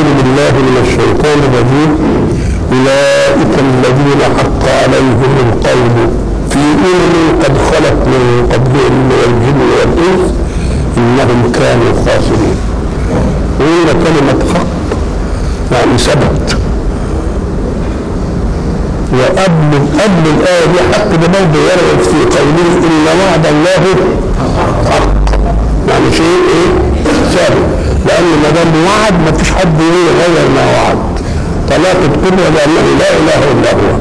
أعوذ بالله من الشيطان الرجيم أولئك الذين حق عليهم القول في أمم قد خلت من قبلهم من الجن والإنس إنهم كانوا خاسرين وهنا كلمة حق يعني ثبت وقبل قبل الآية دي حق ده برضه يرغب في قوله إن وعد الله حق يعني شيء إيه؟ ثابت لأن ما دام وعد ما فيش حد يغير ما وعد طلاق القدرة لأنه لا إله إلا هو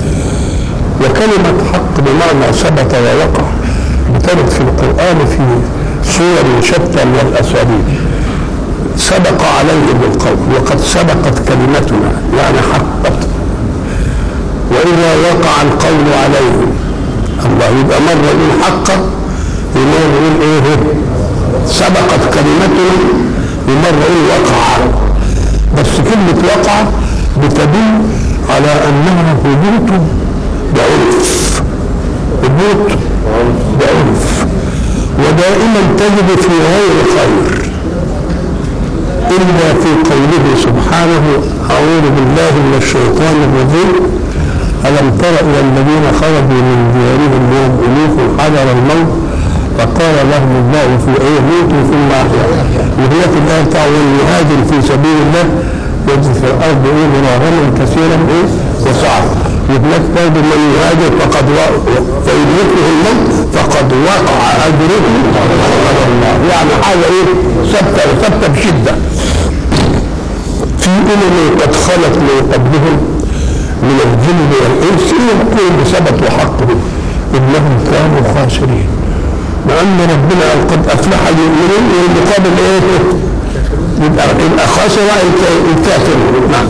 وكلمة حق بمعنى ثبت ووقع بترد في القرآن في صور شتى من الأساليب سبق عليه بالقول وقد سبقت كلمتنا يعني حقت وإذا وقع القول عليه الله يبقى مرة يقول حقا ومرة يقول إيه سبقت كلمتنا ومرة يقول وقع بس كلمة وقع بتدل على أنها هبوط بعنف هبوط بعنف ودائما تجد في غير خير إلا في قوله سبحانه أعوذ بالله من الشيطان الرجيم ألم تر إلى الذين خرجوا من ديارهم وهم ألوف حذر الموت فقال لهم الله في إيه موتوا ثم أحيا وهي في الآية بتاعه المهاجر في سبيل الله يجد في الأرض إيه مراغما كثيرا إيه وسعة وهناك برضه من يهاجر فقد فيدركه الموت فقد وقع أجره على الله يعني حاجة إيه ثابتة ثابتة بشدة في أمم قد خلت من قبلهم من الجن والإنس يقول بثبت وحقه إنهم كانوا خاسرين لأن ربنا قال قد أفلح المؤمنين والمقابل إيه؟ يبقى يبقى خاسر الكافر نعم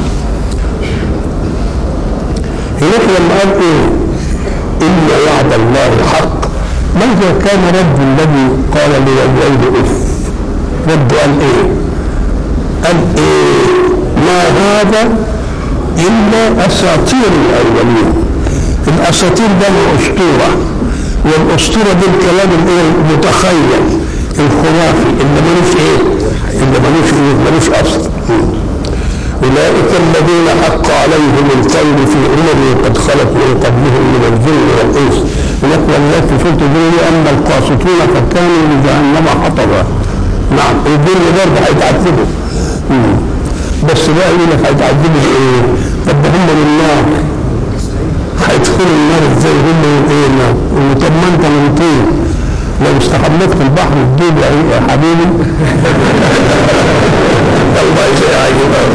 هناك لما قال إيه؟ إن وعد الله حق ماذا كان رد الذي قال لوالديه اف رد قال ايه قال ايه ما هذا الا اساطير الاولين الاساطير ده اسطوره والاسطوره دي الكلام الايه المتخيل الخرافي اللي ملوش ايه اللي ملوش ايه ملوش اصل أولئك الذين حق عليهم القول في أمم قد خلت من قبلهم من الجن والإنس ونقل الله في سورة الجن أما القاسطون فكانوا لجهنم حطبا نعم الجن برضه هيتعذبوا بس بقى يقول لك هيتعذبوا بإيه؟ طب ده هم من النار هيدخلوا النار ازاي هم من ايه النار؟ طب ما انت من طين لو استحملت في البحر الدود يا حبيبي الله يعينك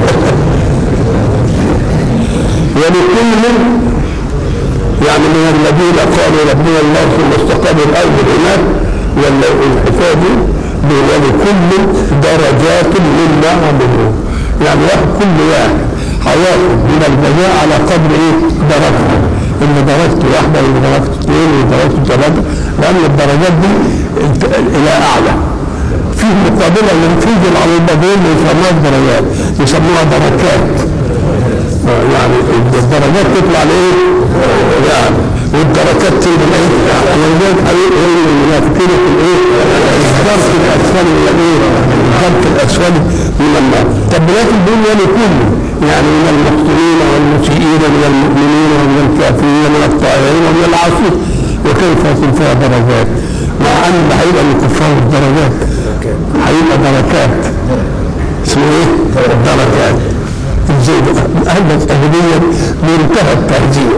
ولكل يعني من الذين قالوا ربنا الله ثم استقاموا الارض هناك ولا الحكايه دي ولكل درجات مما عملوا يعني واحد كل واحد هياخد من الجزاء على قدر ايه درجته اللي درجته واحده واللي درجته اثنين واللي درجته ثلاثه لان الدرجات دي الى اعلى في مقابله للفيزل على البدوين يسموها درجات يسموها دركات يعني الدرجات تطلع لايه؟ يعني والدركات تنزل ايه؟ ولذلك هيقول المنافقين في الايه؟ الدرك الاسفل من الايه؟ الدرك الاسفل من النار. طب لكن الدنيا لكل يعني من المقتولين والمسيئين من المؤمنين ومن الكافرين ومن الطائعين ومن العاصين وكيف يكون فيها درجات؟ مع ان هيبقى الكفار درجات هيبقى دركات اسمه ايه؟ دركات ازاي بقى؟ اهلك اهليا منتهى التهزيء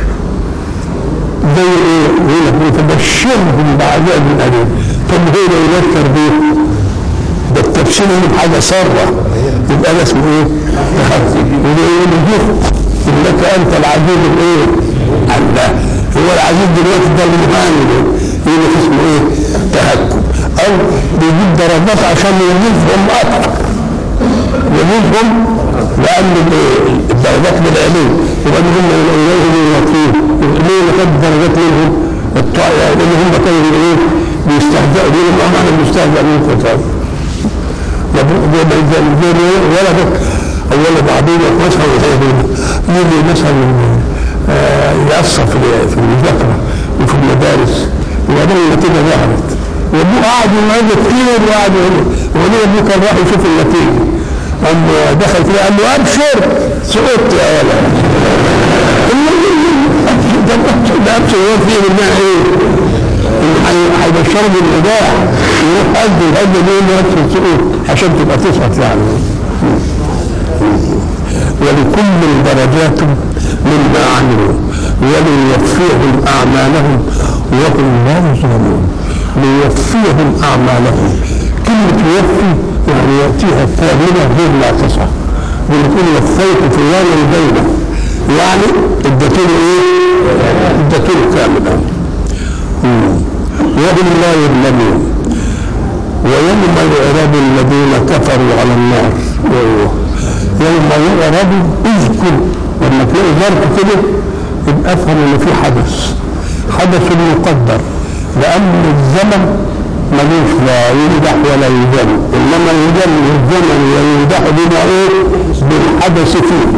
زي ايه؟ يقول لك وتبشرهم بعذاب اليم طب هو لو يذكر بيه ده التبشير من حاجه ساره يبقى ده اسمه ايه؟ تهزي ويقول له انك انت العزيز الايه؟ الله هو العزيز دلوقتي ده المهان يقول لك اسمه ايه؟ تهكم او بيجيب درجات عشان يميزهم اكثر يميزهم لان الدرجات بالعلوم وبعد هم اليهم الوكيل ليه اللي خد درجات منهم الطائع لان هم كانوا ايه بيستهزئوا بيهم اه احنا بنستهزئ منكم طيب ولدك او ولد عبيدك مثلا يجي مثلا يأثر في في المذاكره وفي المدارس وبعدين النتيجه ظهرت وابوه قاعد يوعظه كتير وقاعد يقول وليه ابوه كان راح يشوف النتيجه اما دخل فيها قال له ابشر سقطت يا ولد ده ابشر هو فيه منها ايه؟ هيبشره بالإباح يروح قد القد دي يدخل سقوط عشان تبقى تسقط يعني ولكل درجات مما عملوا وليوفيهم اعمالهم وهم لا يظلمون ليوفيهم اعمالهم كلمه يوفي يعني ياتيها كامله غير ناقصه بنقول وفيت فلان البينه يعني اديته ايه؟ اديته كامله وهم لا يظلمون ويوم يعرض الذين كفروا على النار يوم يعرض اذكر لما تلاقي ظرف كده يبقى افهم ان في حدث حدث مقدر لان الزمن ملوش لا يمدح ولا يذم انما يذم الزمن ويمدح بما ايه بالحدث فيه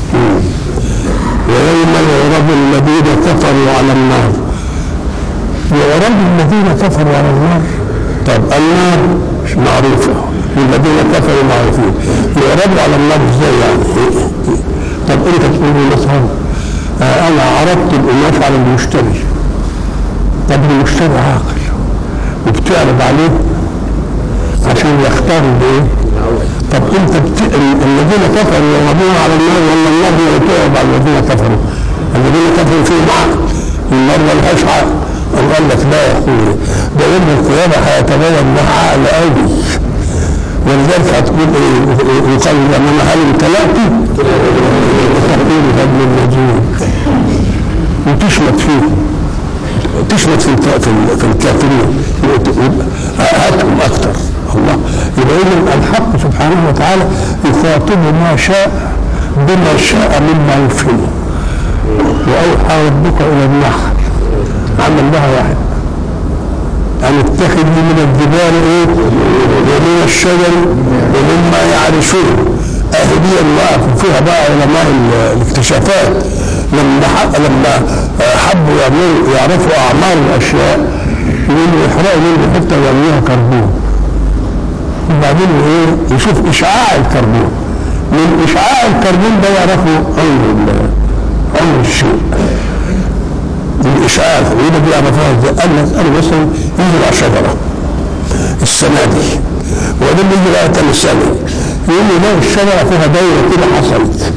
ويوم يعرض الذين كفروا على النار يعرض الذين كفروا على النار طب النار مش معروفة والذين كفروا معروفين يعرضوا على النار ازاي يعني طب انت تقول لي مثلا آه انا عرضت القماش على المشتري طب المشتري عاقل وبتعرض عليه عشان يختار بايه طب انت بت... الذين كفروا يعرضون على النار ولا النار لا تعرض على الذين كفروا الذين كفروا فيهم عقل النار ملهاش عقل أو قال لك لا يا اخويا ده يوم القيامة هيتبين انها عقل قوي ولذلك هتقول ايه يقال لما هل امتلأت تقول فضل المجيد وتشمت فيه تشمت في في الكافرين هاتهم اكثر الله يبقى اذا الحق سبحانه وتعالى يخاطب ما شاء بما شاء مما يفهمه واوحى ربك الى النحل عمل لها واحد أن اتخذوا من الجبال إيه ومن الشجر ومما يعرشون أهديا وقفوا فيها بقى علماء الاكتشافات لما لما حبوا يعملوا يعرفوا أعمال الأشياء يقولوا يحرقوا منه حتة ويعملوها كربون وبعدين ايه يشوف اشعاع الكربون من اشعاع الكربون ده يعرفوا عمر عمر الشيء الاشعاع وده بيعرفوها ازاي؟ قال انا مثلا ينزل على شجره السنه دي وبعدين يجي بقى تاني سنه يقول لي لا الشجره فيها دايره كده حصلت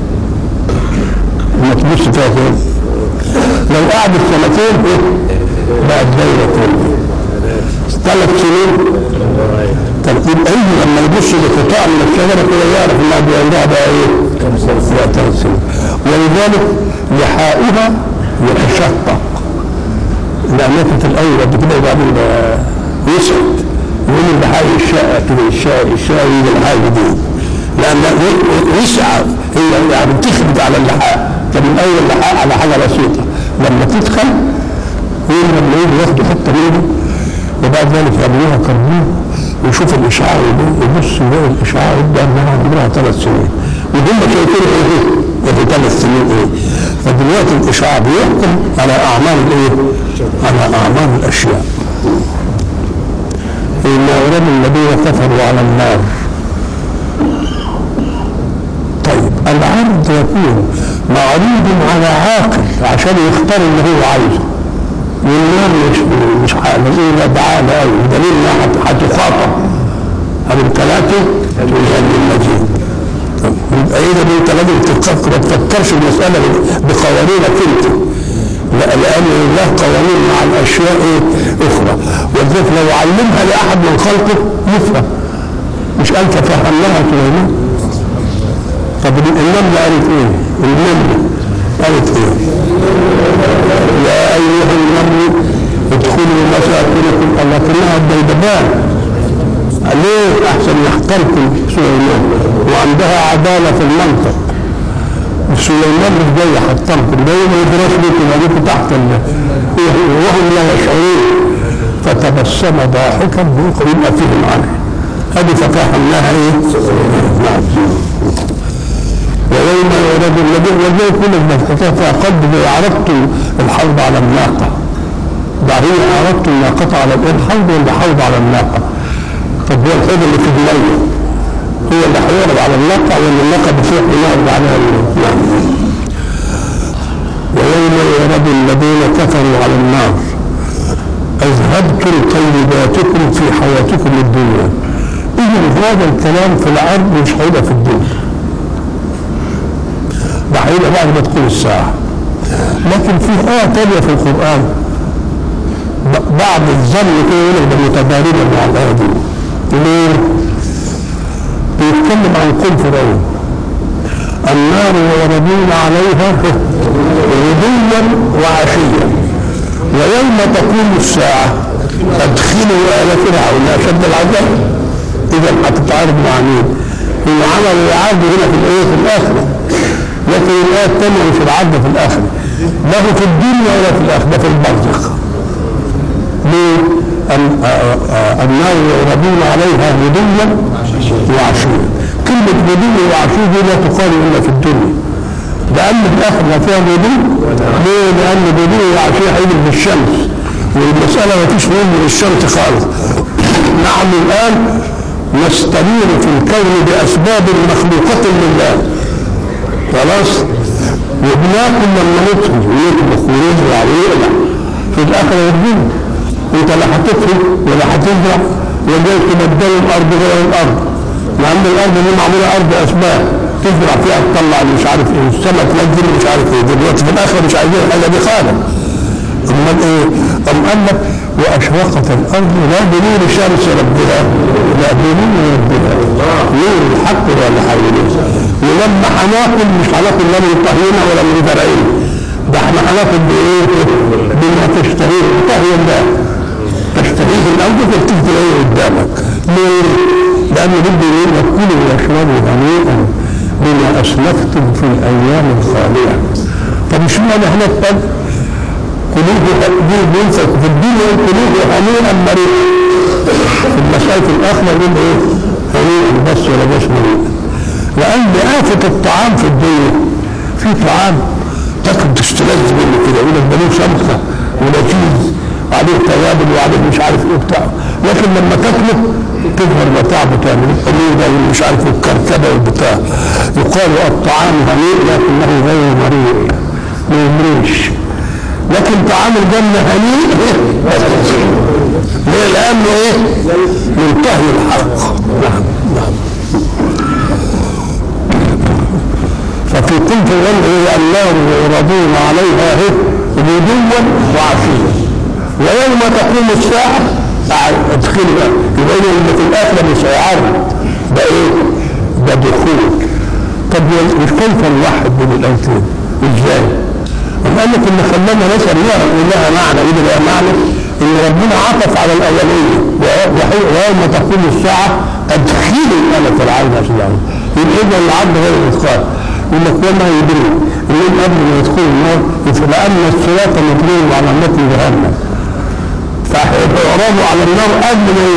لما تبص فيها كده لو قعدت سنتين ايه بقت دايره تانية ثلاث سنين طب يبقى يجي لما يبص لقطاع من الشجره كده يعرف انها بيعملها بقى ايه؟ بقى ثلاث سنين ولذلك لحائها يتشقق الأماكن الأول قد كده وبعدين يسعد يقول اللحاء الشقة كده الشاي الشاي يجي اللحاء جديد لأن يسعى هي يعني بتخبط على اللحاء كان الأول اللحاء على حاجة بسيطة لما تدخل هي لما يجي ياخدوا حتة منه وبعد ذلك يعملوها كربون ويشوف الإشعاع يبص يلاقي الإشعاع يبدأ أنها عمرها ثلاث سنين وهم شايفين إيه في ثلاث سنين إيه فدلوقتي الإشعاع بيحكم على أعمال الإيه؟ على أعمال الأشياء إن أورد الذين كفروا على النار طيب العرض يكون معروض على عاقل عشان يختار اللي هو عايزه والنار مش مش نقول بعاد قوي دليل انها هتخاطب هذه ثلاثه تقول المجيد يبقى اذا انت لازم تفكر ما تفكرش المساله بقوانينك انت لا لان الله قوانين مع الاشياء ايه اخرى ولذلك لو علمها لاحد من خلقه يفهم مش قال تفهمناها سليمان طب النمله قالت ايه؟ النمله قالت ايه؟ يا ايها النمل ادخلوا مساكنكم لكنها الديدبان ليه احسن يحتركم سليمان وعندها عداله في المنطق سليمان مش جاي يحتركم ده ما يدرس بكم عليكم تحت وهم لا يشعرون فتبسم ضاحكا يبقى فيهم عنه هذه ففهمناها ايه؟ نعم ويوم يرد الذي وزي كل الحكايه فقد عرضت الحوض على الناقه بعدين عرضت الناقه على الحوض ولا حوض على الناقه طب هو الحوض اللي في الميه هو اللي هيعرض على الناقة ولا الناقة بتروح يعرض عليها نعم ويوم يعرض الذين كفروا على النار أذهبتم طيباتكم في حياتكم الدنيا إذا هذا الكلام في العرض مش هيبقى في الدنيا ده هيبقى بعد ما تكون الساعة لكن في آية تانية في القرآن ب- بعض الظن كده يقول لك ده متضاربة مع الآية دي ليه؟ بيتكلم عن قوم فرعون النار يعرضون عليها غدوا وعشيا ويوم تقوم الساعة أدخلوا آل فرعون أشد العذاب إذا هتتعارض مع مين؟ هو عمل العرض هنا في الآية في الآخرة لكن الآية الثانية مش العرض في الآخرة لا هو في الدنيا ولا في الآخرة ده في البرزخ ليه؟ أن- آه، آه، النار يعرضون عليها غدوا وعشيا كلمة غدو وعشيا دي لا تقال إلا في الدنيا لأن في الآخر لا فيها غدو ليه؟ لأن غدو وعشيا هيجي بالشمس والمسألة ما فيش نور من الشمس خالص نحن الآن نستنير في الكون بأسباب مخلوقة لله خلاص وبناكل لما ندخل ونطبخ ونزرع ويقلع في الاخر يرجعوا انت لا هتطهي ولا هتزرع وجاي تبدل الارض غير الارض مع ان الارض دي معموله ارض اسباب تزرع فيها تطلع مش عارف ايه السماء تنزل مش عارف ايه دلوقتي في الاخر مش عايزين الحاجه دي خالص امال ايه؟ أم قال لك واشرقت الارض لا بنور شمس ربها لا بنور ربها نور الحق ولا حواليه ولما هناكل مش هناكل لا من طهينا ولا من زرعين ده احنا هناكل بايه؟ بما تشتهيه طهي الله تشتهيه الارض فتيجي تلاقيه قدامك ليه؟ لانه بده يقول لك كلوا واشربوا هنيئا بما اسلفتم في الايام الخاليه طب اشمعنى هناك طب قلوب دي بينفق في الدنيا قلوب هنيئا مريئا في المسائل الآخرة يقول ايه هنيئا بس ولا بس مريئا لأن آفة الطعام في الدنيا في طعام تاكل تستلذ منه كده يقول لك ده له سمكة ولذيذ عليه توابل وعليه مش عارف ايه بتاع لكن لما تاكله تظهر متاعبه تعمل الحموضه والمش عارف والكركبه والبتاع يقال الطعام هنيء لكنه غير مريء ما يمريش لكن طعام الجنة هنيء ليه؟ لأنه إيه؟ منتهي الحق نعم نعم ففي قلت الغنى النار يعرضون عليها إيه؟ غدوا وعشيا ويوم تقوم الساعة ادخلوا بقى يبقى إذا اللي في الآخرة مش هيعرض ده إيه؟ ده دخول طب مش كيف نوحد بين الآيتين؟ إزاي؟ قال لك اللي خلانا نسال لها نقول لها معنى ايه لها معنى ان ربنا عطف على الاوليه ويوم تقوم الساعه ادخلوا ال فرعون اشجعهم يبقى اذا العبد غير الادخال يقول لك وما يدري انهم قبل ما يدخلوا النار لان الصراط مبني على متن جهنم فيعرضوا على النار قبل ما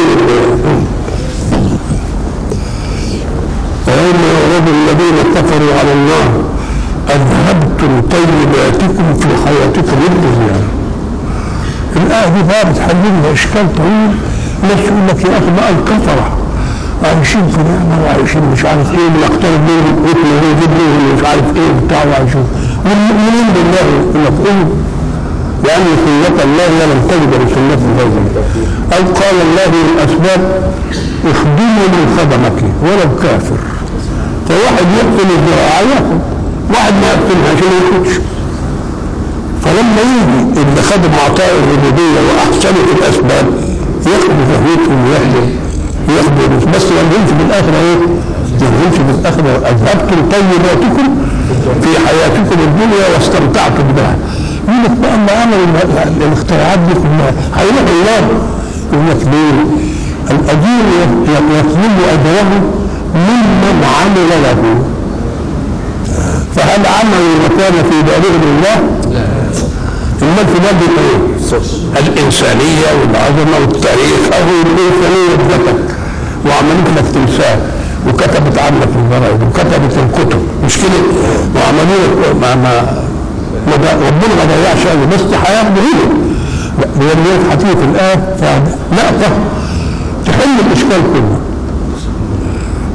ويوم يعرض الذين كفروا على النار أذهبتم طيباتكم في حياتكم الدنيا الآية دي بقى بتحل لنا إشكال طويل ناس يقول لك يا أخي بقى الكفرة عايشين في نعمة وعايشين مش عارف إيه بنقترب منهم وإحنا نجيب لهم مش عارف إيه بتاع وعايشين والمؤمنين بالله يقول لك إيه لأن سنة الله لم تجد لسنة غيره أو قال الله للأسباب اخدموا من خدمك ولو كافر فواحد يقتل الزراعة ياخد واحد ما يقتلها عشان ما ياخدش فلما يجي اللي خدم عطاء الربوبية وأحسنت الأسباب ياخد فهمتهم ويحلم ياخد بس ما يلهمش بالآخرة إيه؟ ما يلهمش بالآخرة أذهبتم طيباتكم في حياتكم الدنيا واستمتعتم بها يقول لك بقى ما عمل الاختراعات دي كلها هيروح الله يقول لك ليه؟ الأجير يطلب أجره ممن عمل له فهل عمل وكان في بالغ لله؟ لا امال في باب ايه؟ الانسانيه والعظمه والتاريخ او الانسانيه اتذكرت وعملت لك تمثال وكتبت عنك في الجرايد وكتبت الكتب مش كده وعملوا ما ما ما ربنا ما ضيعش قوي بس هياخده هنا ولذلك هتيجي في الايه لقطه تحل الاشكال كله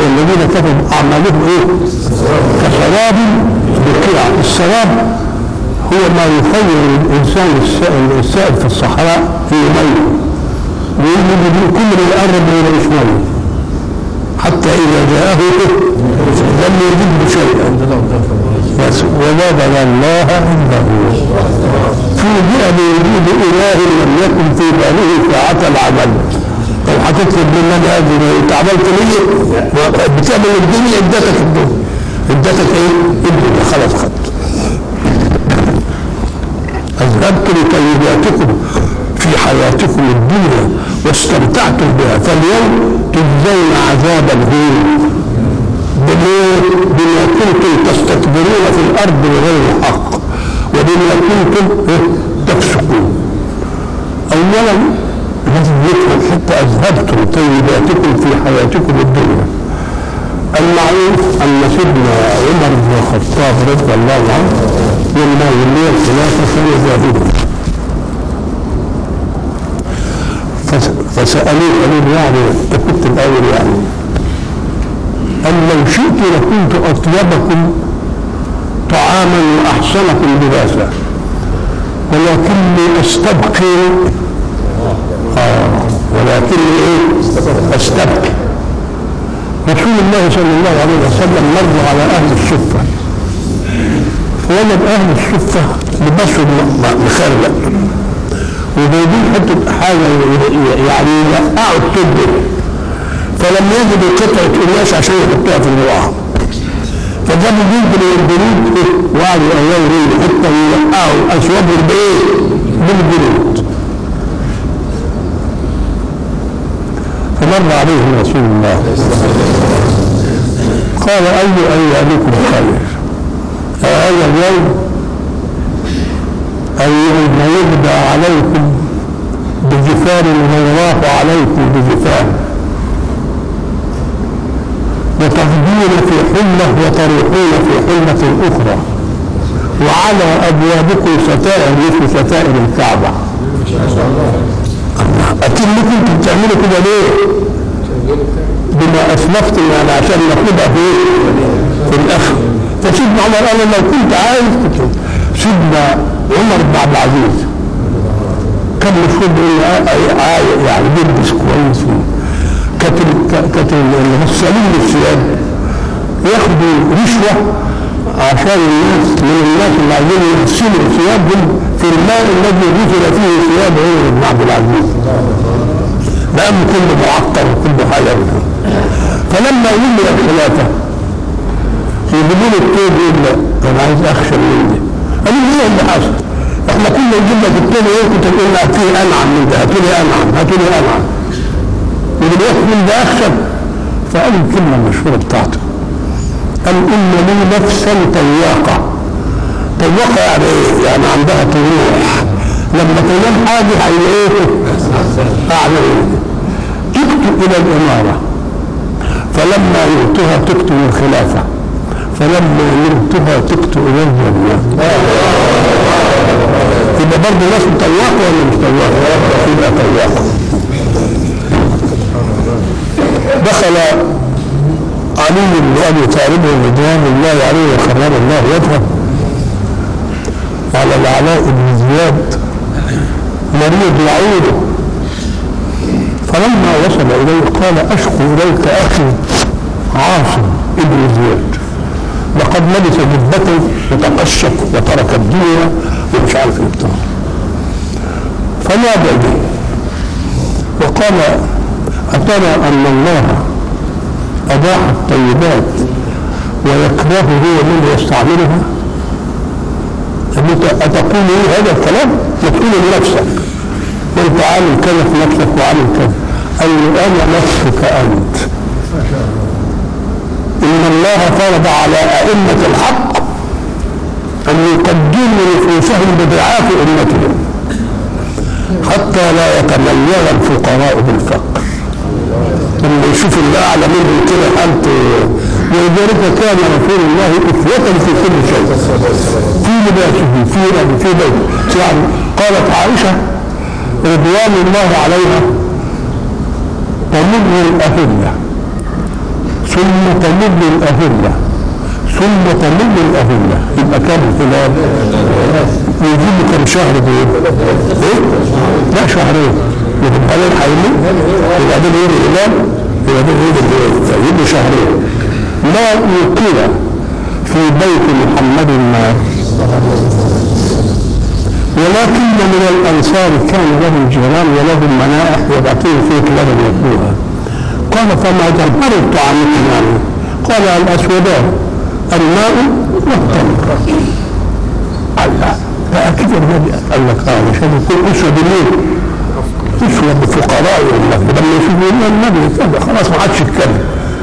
والذين كفروا اعمالهم ايه؟ كسراب بقيع السراب هو ما يخير الانسان السائل, السائل في الصحراء في ميه ويجي كل ما يقرب ما يلاقيش ميه حتى اذا جاءه لم يجده شيئا بس ووجد الله عنده فوجئ بوجود اله لم يكن في باله ساعة العمل لو هتطلب مني انا اجي انت عملت ليه؟ بتعمل الدنيا ادتك الدنيا ادتك ايه؟ الدنيا خلاص خدت اذهبتم طيباتكم في حياتكم الدنيا واستمتعتم بها فاليوم تجزون عذاب الهون بما كنتم تستكبرون في الارض بغير الحق وبما كنتم تفسقون اولا لازم نفهم حتى اذهبتم طيباتكم في حياتكم الدنيا المعروف ان سيدنا عمر بن الخطاب رضي الله عنه لما ولي الخلافه كان زاهدا فسالوه قالوا يعني انت كنت الاول يعني قال لو شئت لكنت اطيبكم طعاما واحسنكم لباسا ولكني استبقي آه ولكني ايه استبقي رسول الله صلى الله عليه وسلم مر على اهل الصفه فوجد اهل الصفه لبسوا مخرق وجايبين حته حاجه يعني يوقعوا الطب فلم يجدوا قطعه قماش عشان يحطوها في الوعاء فجابوا جلد من الجلود وقعدوا يوروا حتى يوقعوا اثوابهم بايه؟ بالجلود فمر عليه رسول الله قال اي ايامكم خير هذا اليوم أيهم يبدى عليكم بجفان والله عليكم بجفان وتغدون في حلة وتروحون في حلة أخرى وعلى أبوابكم ستائر مثل ستائر الكعبة أكيد كنتم بتعملوا كده ليه؟ بما أسلفتم يعني عشان ناخدها في في الآخر فسيدنا عمر قال لو كنت عايز كنت سيدنا عمر بن عبد العزيز كان المفروض انه يعني بيلبس كويس كانت كانت الغسالين للثياب ياخدوا رشوه عشان الناس من الناس اللي عايزين يغسلوا ثيابهم في الماء الذي غسل فيه ثياب عمر بن عبد العزيز لأن كله معطر وكله حاجة فلما ولي الخلافة يجيبوا له التوب يقول لا انا عايز اخشى من دي قالوا لي ايه اللي حصل؟ احنا كنا نجيب لك التوب ايه كنت تقول لي فيه انعم من ده هاتوا لي انعم هاتوا لي انعم ودلوقتي من ده اخشى فقال الكلمه المشهوره بتاعته قال ان لي نفسا طواقه طواقه يعني ايه؟ يعني عندها طموح لما تنام حاجه هي ايه؟ اعمل ايه؟ تكتب الى الاماره فلما يؤتها تكتب الخلافه فلما يؤتها تكتب الى الجنه يبقى برضه ناس مطوقه ولا مش طواقه؟ يبقى طواقه دخل علي بن ابي طالب رضوان الله عليه وكرم الله وجهه على العلاء بن زياد مريض يعوده فلما وصل اليه قال اشكو اليك اخي عاصم ابن زياد لقد لبس جبته وتقشف وترك الدنيا ومش عارف ايه بتاع فنادى به وقال أترى أن الله أباح الطيبات ويكره هو من يستعملها أتقول إيه هذا الكلام؟ ما تقوله لنفسك وأنت عامل كذا في نفسك وعامل كذا قال له أنا نفسك أنت إن الله فرض على أئمة الحق أن يقدموا نفوسهم بضعاف أمتهم حتى لا يتميز الفقراء بالفقر لما يشوف اللي اعلى منه كده حالته ولذلك كان رسول الله اسوة في كل شيء في لباسه في ربه في بيته يعني قالت عائشة رضوان الله عليها تمر الأهلة ثم تمل الأهلة ثم تمل الأهلة يبقى كم خلال يجيب كم شهر دول ايه؟ لا شهرين يبقى بعدين هيمل وبعدين يجي الهلال وبعدين يجي يجي شهرين لا يوكل في بيت محمد النار ولكن من الأنصار كان لهم جيران ولهم منائح يبعثون فيه لبن يأكلوها قال فما جمهر طعامكم يعني قال الأسودان الماء والتمر الله فأكيد النبي قال لك اه مش هنكون أسود مين؟ أسود فقراء والله لما يشوفوا النبي كذا خلاص ما عادش يتكلم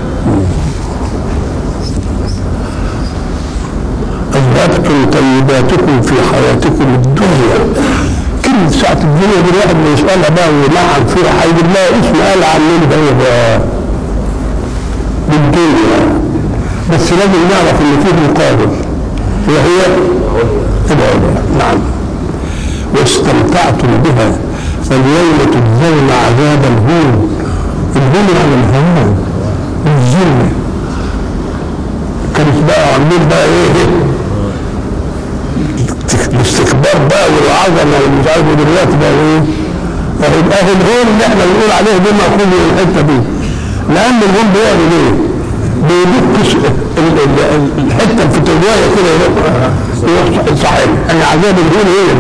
أذهبتم طيباتكم في حياتكم الدنيا كل ساعة الدنيا دي الواحد ما يسألها بقى ويلعن فيها هيجيب لها اسم قال عننا ده بقى بالدنيا بس لازم نعرف ان فيه مقابل وهي العلا نعم واستمتعتم بها فاليوم تجزون عذاب الهون الهون على الهوان والذل كانت بقى عاملين بقى ايه الاستكبار بقى والعظمه والمش عارف دلوقتي بقى ايه اهو الهون اللي احنا بنقول عليه ده مأخوذ من الحته دي لان الهون بيعمل ايه؟ بيدك الحته الفتويه كده يروح صحيح يعني عذاب الهون ايه؟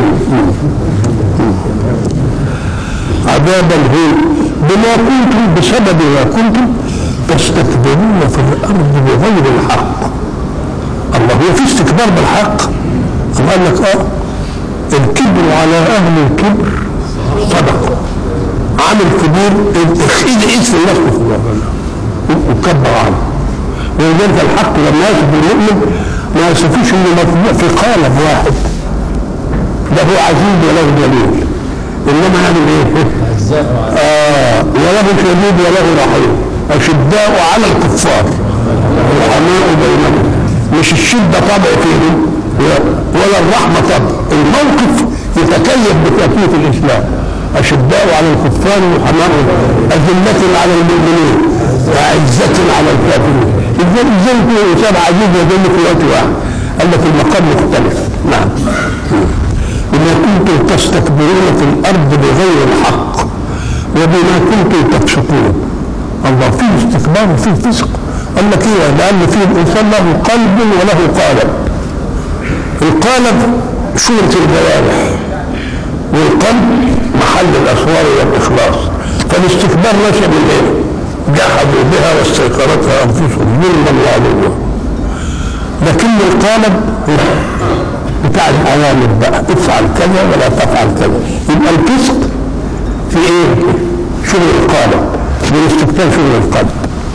عذاب الهون بما كنتم بسبب ما كنتم تستكبرون في الارض بغير الحق الله هو في استكبار بالحق أم قال لك اه الكبر على اهل الكبر صدقه عامل كبير ايد ايد في الناس وكبر عنه ولذلك الحق لما يصف المؤمن ما يصفوش انه مطبوع في قالب واحد له عزيز وله دليل انما يعمل ايه؟ اه وله شديد وله رحيم أشداء على الكفار رحماء بينهم مش الشدة طبع فيهم ولا الرحمة طبع الموقف يتكيف بتأكيد الإسلام أشداء على الكفار رحماء أذلة على المؤمنين أعزة على الكافرين إذا إزاي يكون إنسان عزيز وذل في وقت واحد قال لك المقام مختلف نعم بما كنتم تستكبرون في الأرض بغير الحق وبما كنتم تفسقون الله فيه استكبار وفيه فسق قال لك ايه لان فيه الانسان له قلب وله قالب القالب شورة الجوارح والقلب محل الاسرار والاخلاص فالاستكبار نشا من ايه؟ جحدوا بها واستيقنتها انفسهم ظلما وعلوا لكن القالب بتاع الاوامر بقى افعل كذا ولا تفعل كذا يبقى الفسق في ايه؟ شغل القالب بالاستكبار شغل القلب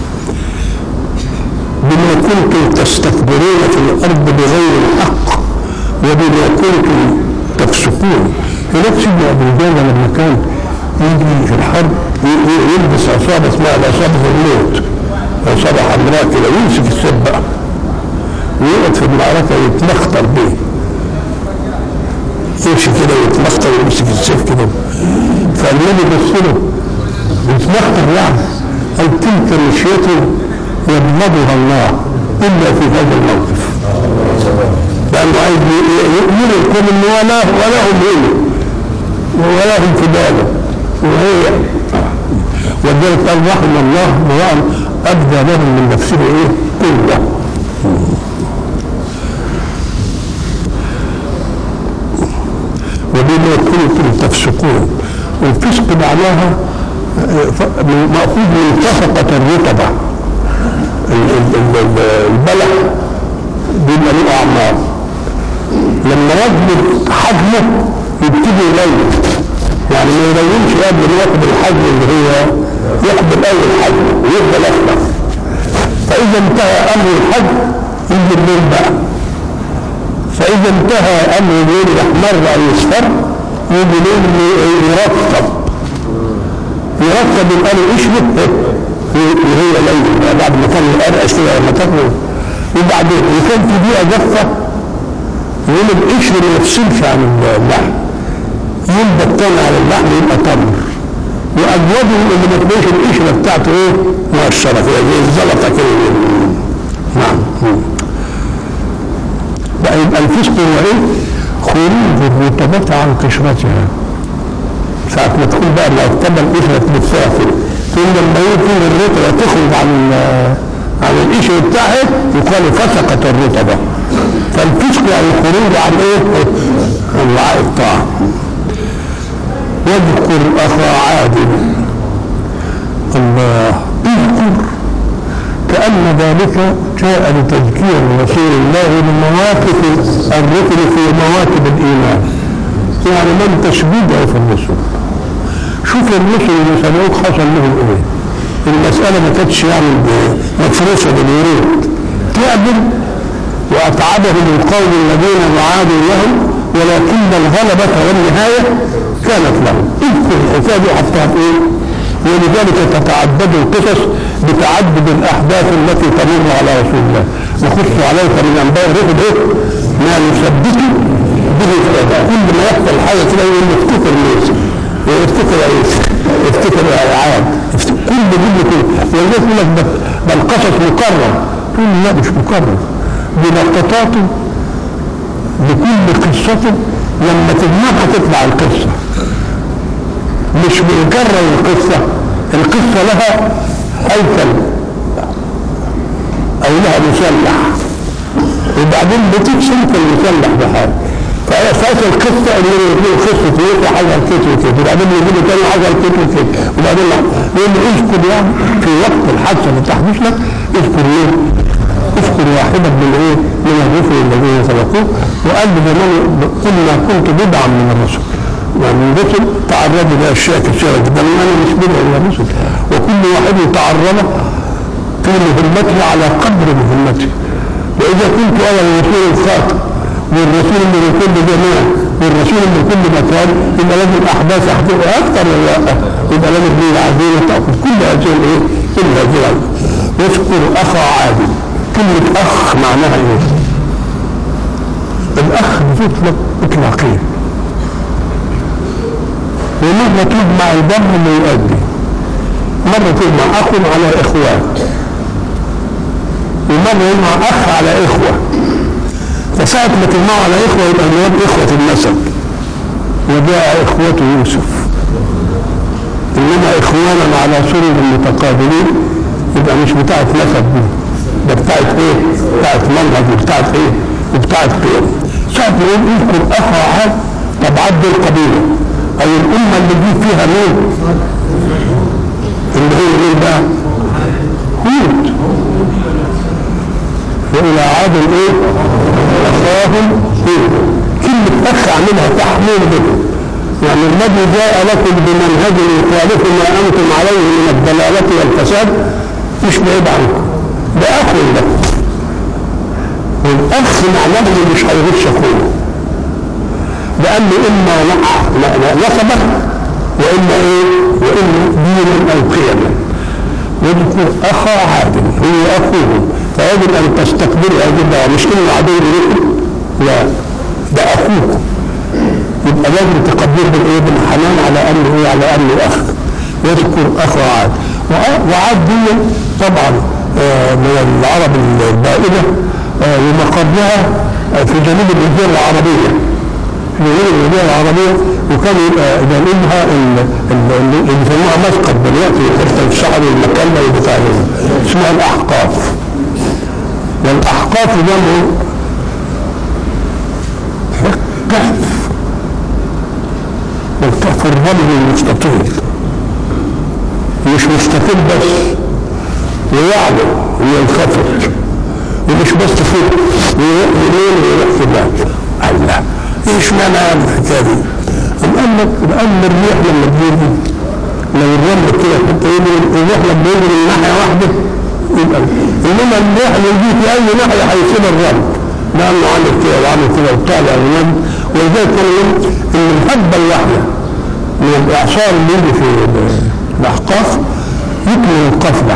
بما كنتم تستكبرون في الارض بغير الحق وبما كنتم تفسقون هناك سيدنا ابو الجنه لما كان يجري في الحرب يلبس عصابه اسمها العصابه الموت عصابه حمراء كده ويمسك السيف بقى ويقعد في المعركه يتلخطر بيه يمشي كده ويتلخطر ويمسك السيف كده فالنبي بص له يتلخطر يعني قال تلك مشيته يبغضها الله الا في هذا الموقف لانه عايز يؤمنكم ان ولا ولا هم هنا ولا هم في باله وهي ولذلك قال رحم الله امرأ ابدى لهم من نفسه ايه؟ قوه وبما كنتم تفسقون والفسق معناها مأخوذ من فسقة الرطبة البلح بيبقى له أعمار لما يكبر حجمه يبتدي يلين يعني ما يلينش قبل ما ياخد الحجم اللي هو ياخد اول حجم ويفضل اخضر فاذا انتهى امر الحجم يجي الليل بقى فاذا انتهى امر الليل الاحمر او يصفر يجي ليل يرطب يرطب الآن يشبه وهي ليل بعد ما كان يقرقش كده لما تاكله وبعدين وكان في بيئة جافة يقول القشر ما يفصلش عن اللحم ينبت تاني على اللحم يبقى تمر وأجوده اللي ما تلاقيش القشرة بتاعته إيه مؤشرة كده زي الزلطة كده نعم بقى يبقى الفسق هو إيه؟ خروج الرطوبة عن قشرتها ساعة ما تقول بقى لو ابتدى القشرة تلفها كده تقول لما يكون الرطبة تخرج عن عن القشر بتاعها يقال فسقت الرطبة فالفسق يعني الخروج عن ايه؟ عن وعاء الطاعة واذكر اخا عاد الله اذكر كأن ذلك جاء لتذكير رسول الله بمواقف الركن في مواكب الإيمان يعني من تشبيه في الرسل شوف الرسل اللي سبقوك حصل لهم ايه المسألة ما كانتش يعني مفروشة بالورود تعبد وأتعبهم القوم الذين وعادوا لهم ولكن الغلبة والنهاية كانت لهم اذكر الحكاية دي حتى ايه ولذلك تتعدد القصص بتعدد الاحداث التي تمر على رسول الله نخص عليك من انباء الرسل ايه ما نثبت به كل ما يحصل حاجه كده يقول افتكر موسى افتكر عيسى افتكر عاد كل دول كله ولذلك يقول لك ده ده القصص مكرر تقول لا مش مكرر بلقطاته بكل قصته لما تجمعها تطلع القصه مش بنكرر القصة القصة لها هيكل أو لها مسلح وبعدين بتكشف المسلح بحاجة فأساس القصة اللي يقول قصة ايه حاجة كده وكده وبعدين يقول تاني حاجة كده وكده وبعدين يقول اذكر يعني في وقت الحادثة اللي تحدث لك اذكر ايه اذكر واحدة من ايه من الرسل الذين سبقوه وقال بزمان كنا كنت بدعا من الرسل يعني الرسل تعرضوا لاشياء كثيره جدا انا مش بدعي الى الرسل وكل واحد تعرض في مهمته على قدر مهمته واذا كنت انا الرسول الخاطئ والرسول من كل جماعه والرسول من كل مكان يبقى لازم الاحداث احدثها اكثر ولا لا؟ يبقى لازم لي عزيمه تاخذ كل هذه الايه؟ كل هذه العزيمه واذكر اخا عادل كلمه اخ معناها ايه؟ الاخ بتطلق اطلاقيا ومرة تجمع البر اللي يؤدي مرة تجمع أخ على إخوان ومرة يجمع أخ على إخوة فساعة ما تجمعوا على إخوة يبقى المراد إخوة النسب وجاء إخوة يوسف إنما إخوانا على سرر متقابلين يبقى مش بتاعت نسب دي ده بتاعت إيه؟ بتاعت منهج وبتاعت إيه؟ وبتاعت قيم ساعة ما يقول اذكر أخا عاد طب عد القبيلة أو الأمة اللي دي فيها مين؟ اللي هي مين بقى؟ هود وإلى عاد إيه؟ أخاهم هود كلمة أخ عاملها تحميل به يعني الذي جاء لكم بمنهج يخالف ما أنتم عليه من الضلالة والفساد مش بعيد عنكم ده أخ لكم والأخ معناه اللي مش هيغش أخوه لأنه إما نسبا وإما إيه؟ وإما دينا أو قيما يذكر أخا عادل هو أخوه فيجب أن تستقبلوا هذه مش إنه عدو لكم لا ده أخوكم يبقى لازم تقبله بالإيه؟ بالحنان على أنه إيه؟ على أنه أخ يذكر أخا عاد وعاد دي طبعا من العرب البائدة ومقرها في جنوب الجزيرة العربية في جنوب الجزيرة العربية وكان يبقى جانبها اللي بيسموها مسقط دلوقتي حتة الشعر والمكلة والبتاع اسمها الأحقاف والأحقاف جمع كهف والكهف الرمل المستطيل مش مستطيل بس ويعلو وينخفض ومش بس فوق ويروح يمين ويروح شمال الله ايش معنى الحكايه دي؟ قال لك لان الريح لما بيجي لو الرمل كده كنت الريح لما بيجي من ناحيه واحده يبقى انما الريح اللي يجي في اي ناحيه هيسيب الرمل لانه عامل كده وعامل كده وطالع الرمل ولذلك كان يقول ان الهبه الواحده من الاعصار اللي يجي في الاحقاف يكمل القفله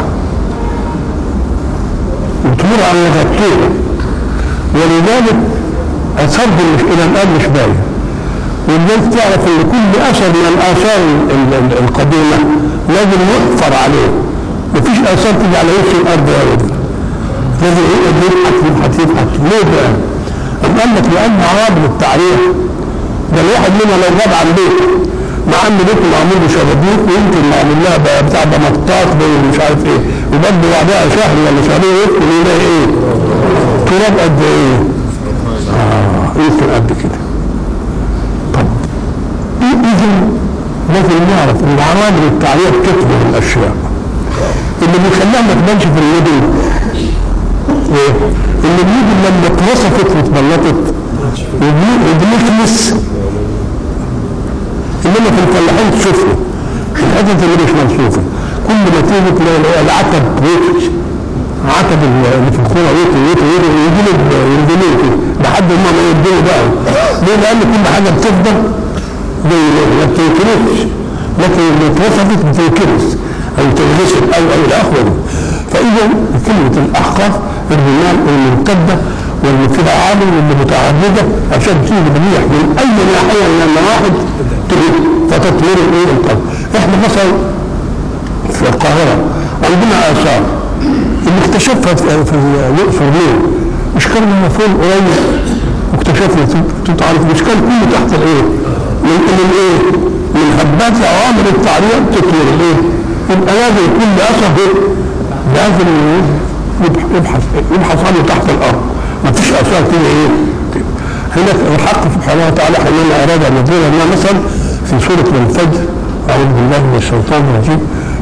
وتمر على الغطية ولذلك أسبب الى الآن مش باين والناس تعرف ان كل اثر من الاثار ال- ال- القديمه لازم يحفر عليه مفيش اثار تيجي على وش الارض ابدا لازم يقعد يبحث يبحث يبحث ليه بقى؟ أم قال لك لان عوامل التعريف ده الواحد منا لو غاب عن بيته مع ان بيته معمول بشبابيك ويمكن معمول لها بقى بتاع بمطاط مش عارف ايه وبرضه بعدها شهر ولا شهرين يدخل يلاقي ايه؟ تراب قد ايه؟ اه يمكن قد كده طب اذا لازم نعرف ان عوامل التعريف تكبر الاشياء اللي بيخليها ما تبانش في المدن ايه؟ اللي المدن لما اتوصفت واتبلطت وبنخلص انما في الفلاحين تشوفه الحتت اللي مش منصوفه كل ما تيجي تلاقي العتب ويتش عتب اللي في الكوره ويتي ويتي ويتي ويجيله ينزلوه كده لحد ما ما يديله بقى ليه؟ لان كل حاجه بتفضل زي ما بتنكرش لكن اللي اتوصفت بتنكرس او تنغسل او او الى اخره فاذا كلمه الاحقاف الرمال الممتده واللي فيها عالي واللي متعدده عشان تيجي بريح من اي ناحيه من النواحي تجي فتطوير الايه القلب احنا مثلا في القاهره عندنا اثار اللي اكتشفها في في الاقصر ليه؟ مش كان المفروض قريب واكتشفنا توت عنخ مش كان كله تحت الايه؟ من من ايه؟ من هبات عوامل التعريض تطوير الايه؟ يبقى لازم كل اثر لازم يبحث يبحث عنه تحت الارض ما فيش اثار كده ايه؟ هنا الحق سبحانه وتعالى حينما اراد ان يظهر لنا مثلا في سوره الفجر اعوذ بالله من الشيطان الرجيم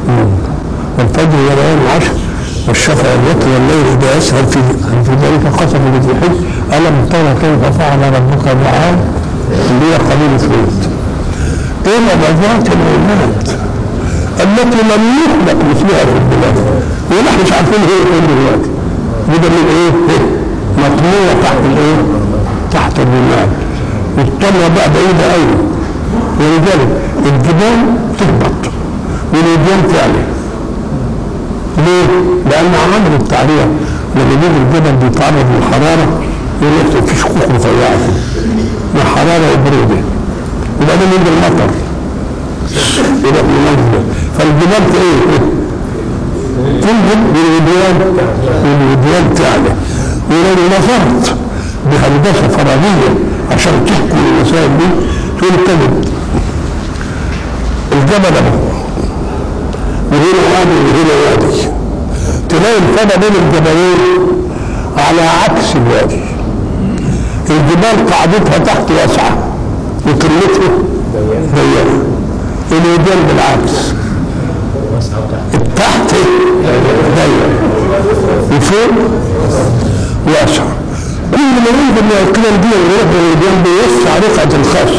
والفجر وليالي العشر والشفع والوتر والليل اذا يسهر في في ذلك قسم بذي حجر الم ترى كيف فعل ربك بعاد اللي هي قليل ثلث ايه ذات العماد التي لم يخلق مثلها في البلاد ونحن مش عارفين هي فين دلوقتي وده من ايه؟ مطموع تحت الايه؟ تحت الرمال والطمره بقى بعيده قوي ولذلك الجبال تهبط والوديان تعلى ليه؟ لأن عوامل التعرية لما يجي الجبل بيتعرض للحرارة يقول لك في شقوق رفيعة من حرارة وبرودة وبعدين يجي المطر يبقى منزل فالجبال ايه؟ تنزل والوديان والوديان تعلى ولو نظرت بهندسة فراغية عشان تحكم المسائل دي تقول تجد الجبل اهو وهنا وادي وهنا وادي تلاقي الفضا بين الجبلين على عكس الوادي الجبال قاعدتها تحت واسعة وقلتها ضيقة الوديان بالعكس التحت ضيق وفوق واسع كل ما ينزل من القلم دي ويروح للوديان بيوسع رقعة الخصم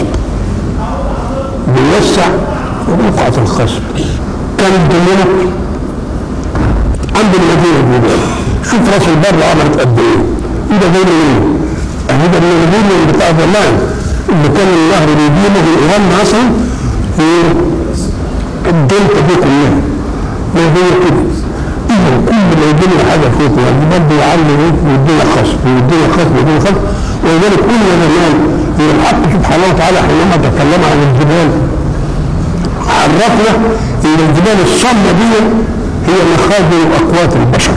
بيوسع رقعة الخصم كان الدنيا عند المدينة الجديدة شوف راس البر عملت قد ايه ايه ده غير ايه اهي ده من المدينة بتاع زمان اللي كان النهر بيجيبه ايران مثلا في الدلتا دي كلها ما هي كده اذا كل ما يدينا حاجه فوق يعني برضه يعلم ايه ويدينا خصم ويدينا خصم ويدينا خصم ولذلك كل ما زمان هو الحق سبحانه وتعالى حينما تكلم عن الجبال عرفنا ان الجبال الصلبه دي هي مخازن اقوات البشر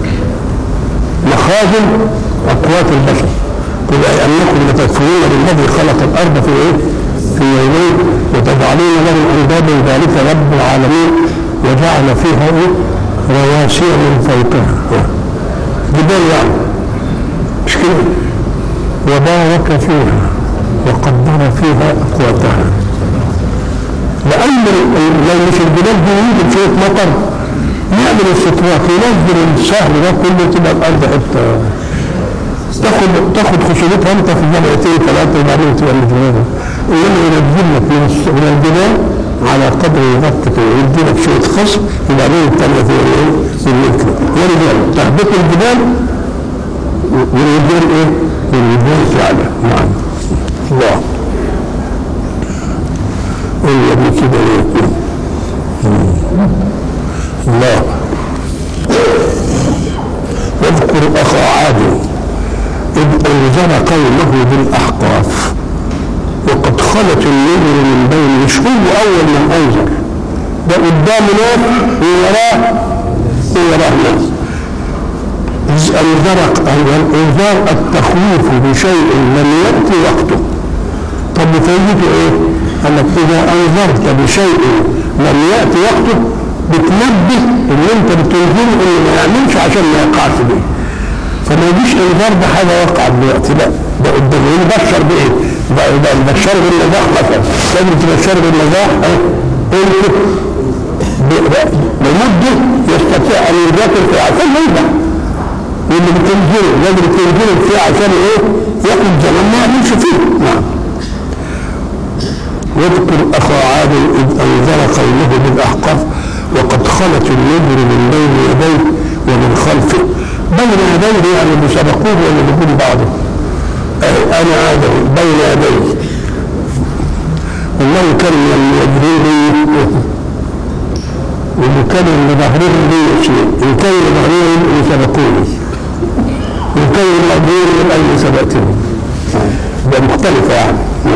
مخازن اقوات البشر قل انكم لتكفرون بالذي خلق الارض في ايه؟ في يومين وتجعلون له اندادا ذلك رب العالمين وجعل فيها ايه؟ رواسي من فوقها جبال يعني مش كده؟ وبارك فيها وقدر فيها اقواتها لان لو مش الجبال دي يوجد شويه مطر يعمل استطراق ينزل الشهر ده كله تبقى الارض حته تاخد تاخد خشونتها انت في جبلتين ثلاثه وبعدين تبقى الجبال انما ينزل لك من الس- من الجبال على قدر يغطك ويدي لك شويه خصم وبعدين الثانيه في ايه؟ في الملك ورجال تهبط الجبال والرجال ايه؟ والرجال فعلا نعم الله قول لي كده ايه؟ الله واذكر اخا عاد اذ انذر قومه بالاحقاف وقد خلت النذر من بين مش هو اول من انذر ده قدام ناس ووراه ووراه ناس انذرك الانذار التخويف بشيء لم ياتي وقته طب فايدته ايه؟ قال لك اذا انذرت بشيء لم ياتي وقته بتنبه اللي انت بتنذره انه ما يعملش عشان ما يقعش بيه فما يجيش انذار بحاجه وقعت دلوقتي لا ده قدام يبشر بايه؟ ده ده البشر بالنجاح مثلا لازم تبشر بالنجاح اه انت بمده يستطيع ان يذاكر فيه عشان ينجح واللي بتنزله لازم تنزله فيه عشان ايه؟ ياخد زمان ما يعملش فيه نعم واذكر اخا عاد اذ انذر قومه بالاحقاف وقد خلت النذر من بين يديه ومن خلفه بين يديه يعني اللي سبقوه ولا اللي بيقول بعضه انا عاد بين يديه والله كان من يجري واللي كان اللي ظهره لي شيء ان كان اللي ظهره اللي سبقوني وان كان اللي ظهره يبقى اللي سبقتني ده مختلفة يعني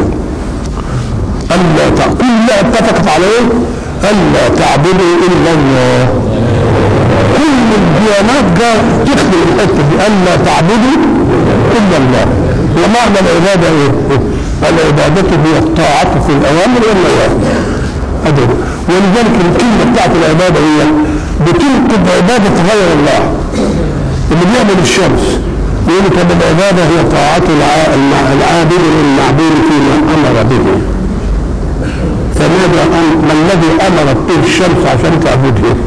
ألا تع... كلها اتفقت على ايه؟ ألا تعبدوا إلا الله كل الديانات جاء تخدم الحتة دي ألا تعبدوا إلا الله ومعنى العبادة ايه؟ العبادة هي الطاعة في الأوامر والنواهي أدري ولذلك الكلمة بتاعت العبادة هي بتنقض عبادة غير الله اللي بيعمل الشمس يقول طب العبادة هي طاعة العابد للمعبود فيما أمر به فماذا أم ما الذي أمرت به الشمس عشان تعبده؟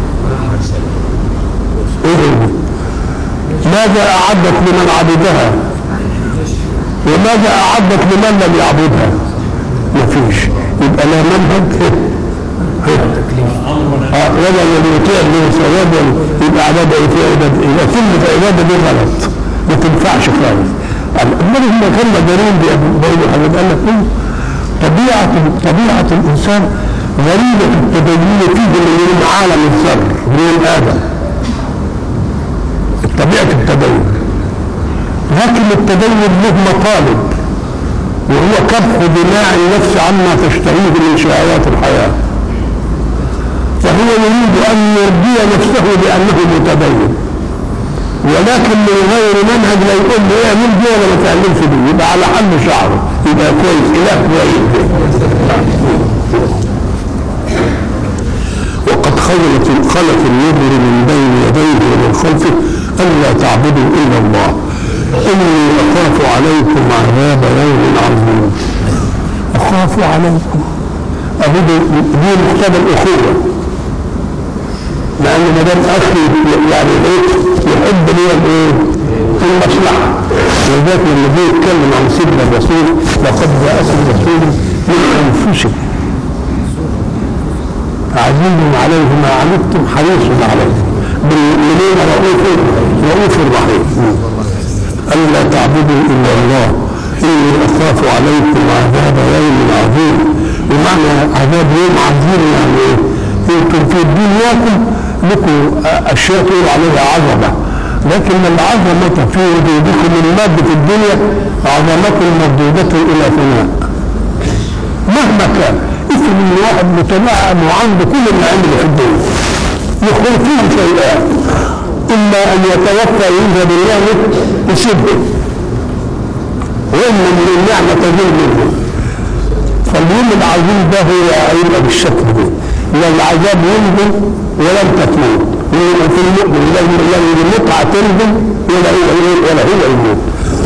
إيه ماذا أعدت لمن عبدها؟ وماذا أعدت لمن لم يعبدها؟ ما فيش يبقى لا منهج اه ولا الذي يطيع له ثواب يبقى عباده يطيع عباده يبقى كلمه عباده دي غلط ما تنفعش خالص امال هم كانوا مجانين بيقولوا حاجه قال لك ايه طبيعه طبيعه الانسان غريبه التدين فيه من عالم الذر من ادم طبيعه التدين لكن التدين له مطالب وهو كبح دماء النفس عما تشتهيه من شهوات الحياه فهو يريد ان يرضي نفسه بانه متدين ولكن من غير منهج لا يقول له اعمل دي ولا ما تعملش دي يبقى على حل شعره يبقى كويس اله كويس وقد خلت خلت النذر من بين يديه ومن خلفه الا تعبدوا الا الله اني اخاف عليكم عذاب يوم عظيم اخاف عليكم اهو دي مقتضى الاخوه لان ما دام اخي يعني ايه يحب لي الايه؟ المصلحه ولذلك لما جه يتكلم عن سيدنا الرسول لقد جاءكم رسول من انفسكم عزيز عليه ما عنتم حريص عليكم بالمؤمنين رؤوف رؤوف رحيم الا تعبدوا الا الله اني اخاف عليكم عذاب يوم عظيم بمعنى عذاب يوم عظيم يعني ايه؟ انتم في دنياكم لكم اشياء تقول عليها عظمه لكن العظمه في وجودكم من ماده الدنيا عظمه مردوده الى فناء مهما كان افرض ان واحد متنعم وعنده كل اللي عنده في الدنيا يخرج فيه شيئان اما ان يتوفى يوجد النعمه يسبه واما من النعمه تزول منه فاليوم العظيم ده هو هيبقى بالشكل ده لا العذاب ينزل ولم تتموت في المؤمن لا المتعة تنزل ولا هو ولا هو يموت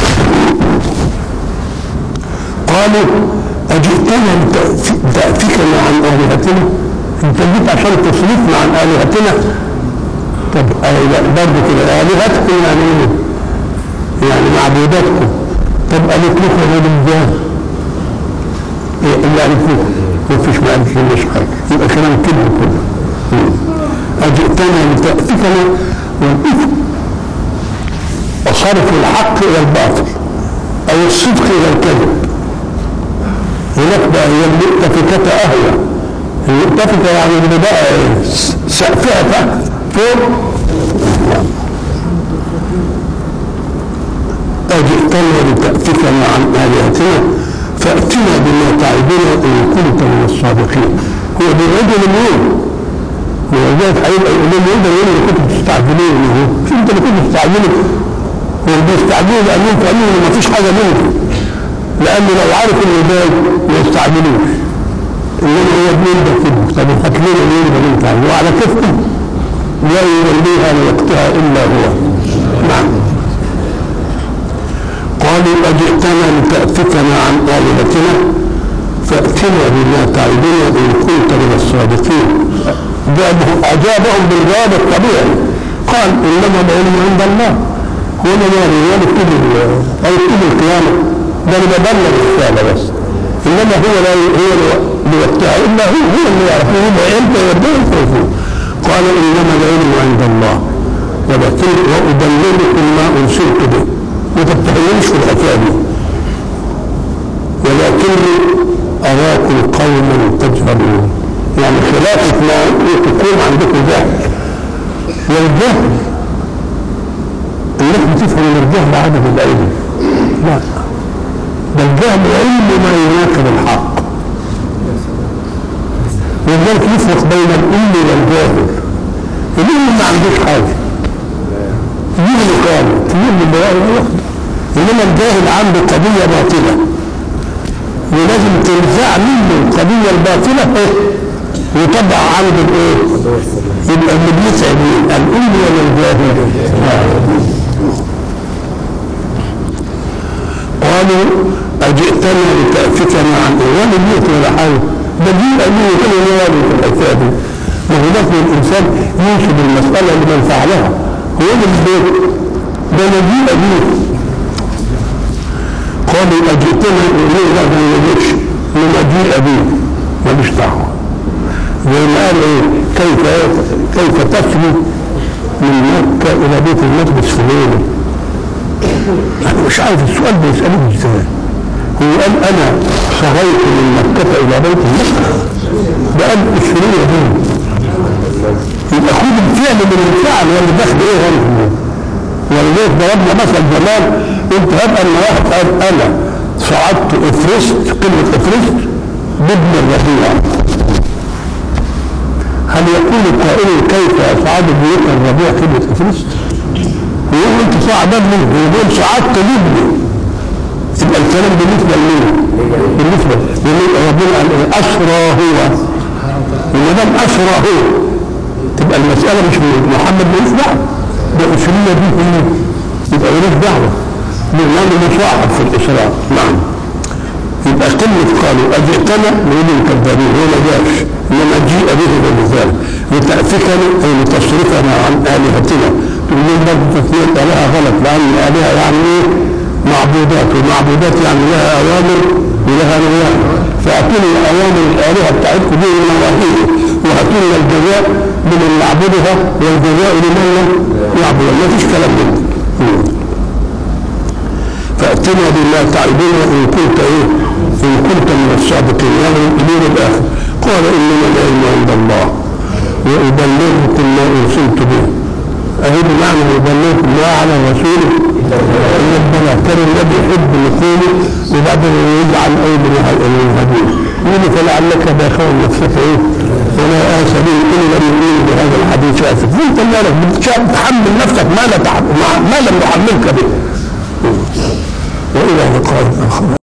قالوا أجئتنا تأتيكنا عن آلهتنا أنت جيت عشان تصرفنا عن آلهتنا طب برضه كده آلهتكم يعني إيه؟ يعني معبوداتكم طب قالت لكم غير الجاه اللي قالت لكم ما فيش ما قالت لناش حاجة يبقى كلام كله كله أجئتنا لتأتكنا والإثم وصرف الحق إلى الباطل أو الصدق إلى الكذب هناك بقى هي المؤتفكة أهوى المؤتفكة يعني اللي بقى سقفها فوق أجئتنا لتأتكنا عن آلهتنا فأتنا بما تعدنا إن كنت من الصادقين هو بيعد لمين؟ ولذلك هيبقى يقول لهم يقدر يقول اللي كنتوا بتستعجلين هو مش انت اللي كنت بتستعجلوا هو بيستعجلوا لان انتوا قالوا ما فيش حاجه منكم لانه لو عارف انه جاي ما يستعجلوش انما هو ابنين ده كده طب هات لنا مين ده انت وعلى كيفكم لا يوليها لوقتها الا هو نعم قالوا أجئتنا لتأفكنا عن آلهتنا فأتنا بما تعدنا إن كنت من الصادقين أجابهم بالجواب الطبيعي قال إنما العلم عند الله هو ما مالي هو يكتب أو يكتب القيامة ده اللي ببلغ الرسالة بس إنما هو لا هو لوقتها إلا هو هو اللي يعرف هو إمتى يرضيه يفوزه قال إنما العلم عند الله ولكن وأبلغكم ما أرسلت به ما تتهمنيش في الحكايه دي ولكني اراكم قوما تجهلون يعني خلافة ما تكون عندكم جهل والجهل انكم تفهموا ان الجهل عدم العلم لا ده الجهل علم ما يناقض الحق ولذلك يفرق بين الام والجاهل الام ما عندوش حاجه تجيب له كامل تجيب له بيان واحده انما الجاهل عنده قضيه باطله ولازم تنزع منه القضيه الباطله ايه ويطبع عنده الايه يبقى اللي بيسعد مين الام ولا الجاهل قالوا أجئتنا لتأفكنا عن إيمان الموت ولا حاجة ده جيل أمين كل يوم في الحكاية دي ما هو لازم الإنسان ينشد المسألة لمن فعلها هو ده البيت ده نجيل أمين قالوا أجئتنا إليه لا ده ما يجيش من أجيل أبيه ملوش دعوة زي ما قال إيه كيف كيف تسلو من مكة إلى بيت المقدس في ليلة أنا مش عارف السؤال بيسأله إزاي هو قال أنا سريت من مكة إلى بيت المقدس ده قال أسرية دي يبقى خد الفعل من الفعل ولا دخل إيه هنا ولذلك ضربنا مثل زمان قلت هب ان واحد قال انا صعدت افرست كلمه افرست بابن الربيع هل يقول قائل كيف يصعد بيت الربيع كلمه افرست؟ ويقول انت صعدان منه ويقول صعدت بابني يبقى الكلام بالنسبه لمين؟ بالنسبه لمين ربنا قال ايه؟ اسرى هو وما دام اسرى هو تبقى المساله مش من محمد ملوش دعوه ده أسرية دي كله يبقى ملوش دعوة لأنه مصاحب في الإسراء نعم يبقى كلمة قالوا أجئتنا نقول الكذابين هو ما جاش إنما جيء به بالمثال لتأفكنا أي لتصرفنا عن آلهتنا تقول لهم برضه تسمية آلهة غلط لأن الآلهة يعني إيه؟ معبودات ومعبودات يعني لها أوامر ولها نواهي فأعطوني أوامر الآلهة بتاعتكم دي ونواهيه وهاتوا لنا الجزاء لمن يعبدها والجزاء لمن لم يعبد ما فيش كلام من فأتنا بما تعبدنا إن كنت إيه إن كنت من الصادقين يعني الأمور الآخر قال إنما العلم عند الله وأبلغكم ما أرسلت به أهل معنى أبلغكم ما على رسوله ربنا كان النبي يحب يقول وبعدين يجعل أيضا الهديه يقول فلعلك باخر نفسك إيه ولا آسى به إن لم يؤمن بهذا الحديث آسف أنت مالك بتحمل نفسك ما لا ما لم يحملك به وإلى لقاء آخر